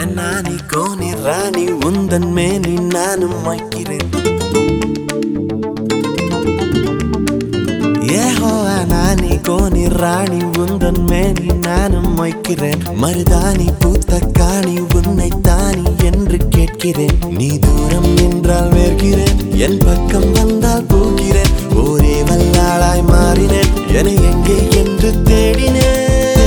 நானி Coney ராணி உந்தன் மேனி நானும் வைக்கிறேன் ஏஹோ நானி கோனி ராணி உந்தன் மேனி நானும் வைக்கிறேன் மருதாணி பூத்த காணி உன்னை தானி என்று கேட்கிறேன் நீ தூரம் நின்றால் வேர்கிறேன் என் பக்கம் வந்தால் போகிறேன் ஒரே வல்லாளாய் மாறினேன் என எங்கே என்று தேடினேன்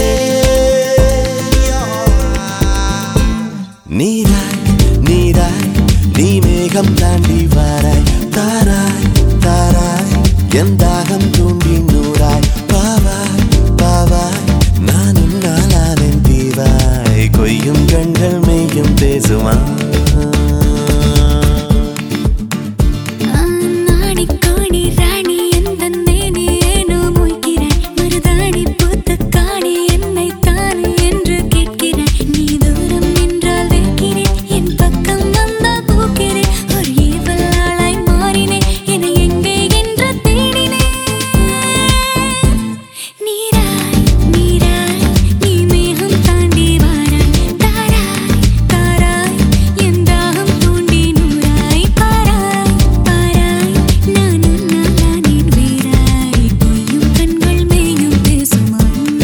நீராய் நீராய் நீ மேகம் தாண்டி வாராய் தாராய் தாராய் என் தாகம் தூண்டி நூறாய் பாவாய் பாவாய் நான் உன்னாலாவேன் தீவாய் கொய்யும் கண்கள் மெய்யும் பேசுமா நாடி காணி ராணி எந்தன் மேனி ஏனோ மொய்கிறாய் மருதாணி பூத்த காணி என்னை தானே என்று கேட்கிறாய் நீ தூரம் நின்றால் வைக்கிறேன் என் பக்கம் வந்தால் போக்கிறேன் ஒரு ஏவலாளாய் மாறினேன் என எங்கே என்று தேடினேன் நீராய் நீராய் நீ மேகம் தாண்டி வாராய் தாராய் தாராய் என் தாகம் தூண்டி நூறாய் பாராய் பாராய் நான் உன்னாலானேன் வேறாய் பொய்யும் கண்கள் மேயும் பேசுமா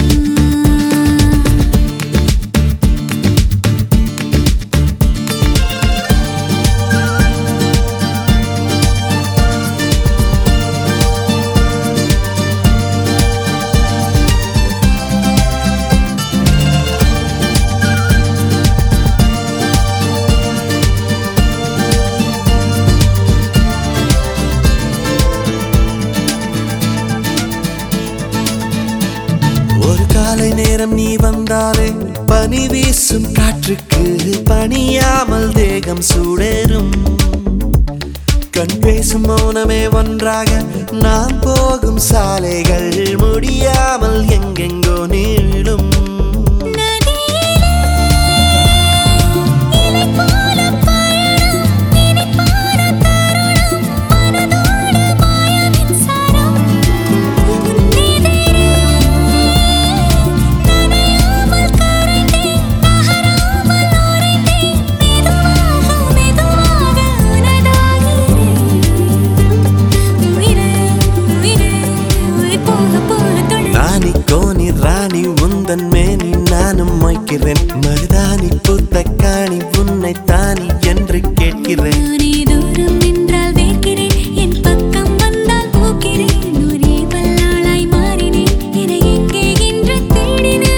ஒரு காலை நேரம் நீ வந்தாலே பனி வீசும் காற்றுக்கு பணியாமல் தேகம் சூடேறும் கண் பேசும் மௌனமே ஒன்றாக நாம் போகும் சாலைகள் முடியாமல் எங்கெங்கோ நீளும் நதியிலே இலை போல பயணம் இனிப்பான தருணம் மனதோடு மாய மின்சாரம் உன்னெதிரே நனையாமல் கரைந்தேன் நகராமல் உறைந்தேன் மெதுவாக மெதுவாக உனதாகிறேன் உயிரே உயிரே உயிர் போக போக தொடு நானி கோனி ராணி உந்தன் மேனி நானும் வைக்கிறேன் மருதாணி பூத்த காணி உன்னை தானி என்று கேட்கிறேன் நீ தூரம் நின்றால் வேர்க்கிறேன் என் பக்கம் வந்தால் போக்கிறேன் ஒரே வல்லாளாய் மாறினேன் என எங்கே என்று தேடினேன்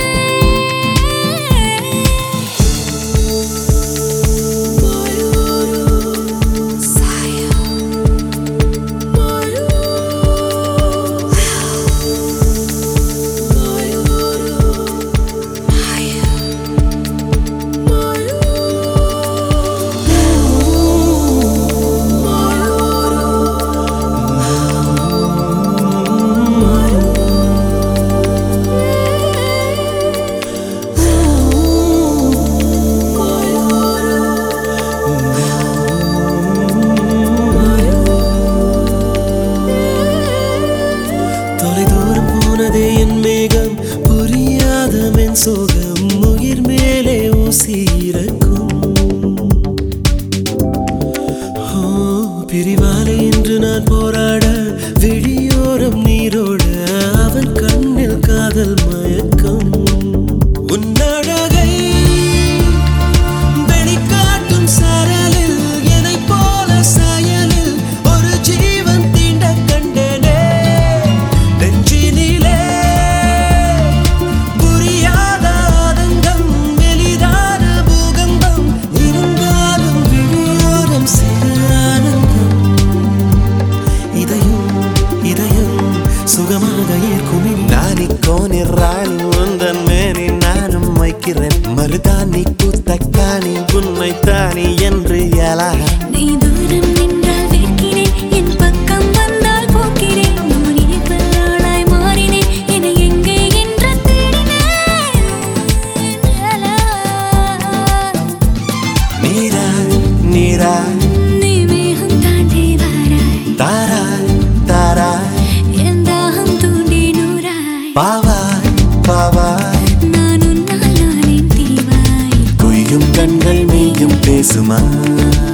தொலை தூரம் போனதே என் மேகம் புரியாத மென் சோகம் உயிர் மேலே ஊசி இறக்கும் ஓ, பிரிவாலே இன்று நான் போராட விழியோரம் நீரோட அவன் கண்ணில் காதல் மயக்கம் உன்னழகை வெளிக்காட்டும் சரலில் என்னைப் போல சாயலில் ஒரு ஜீவன் தீண்ட கண்டேனே நெஞ்சினிலே புரியாத ஆதங்கம் மெலிதான பூகம்பம் இருந்தாலும் விழியோரம் சிறு ஆனந்தம் இதயம் இதயம் சுகமாக ஏற்குமே நானி கோனி ராணி உந்தன் மேனி நானும் வைக்கிறேன் மருதாணி பூத்த காணி உன்னை தானி என்று எலாக நீ தூரம் நின்றால் வேர்க்கிறேன் என் பக்கம் வந்தால் போக்கிறேன் ஒரே வல்லாளாய் மாறினேன் என எங்கே என்று தேடினேன் நீராய் நீராய் நீ மேகம் தாண்டி வாராய் தாராய் தாராய் என் தாகம் தூண்டி நூறாய் பாவாய் பாவாய் நான் உன்னால் நானே தீவாய் கொய்யும் கண்கள் நீயும் பேசுமா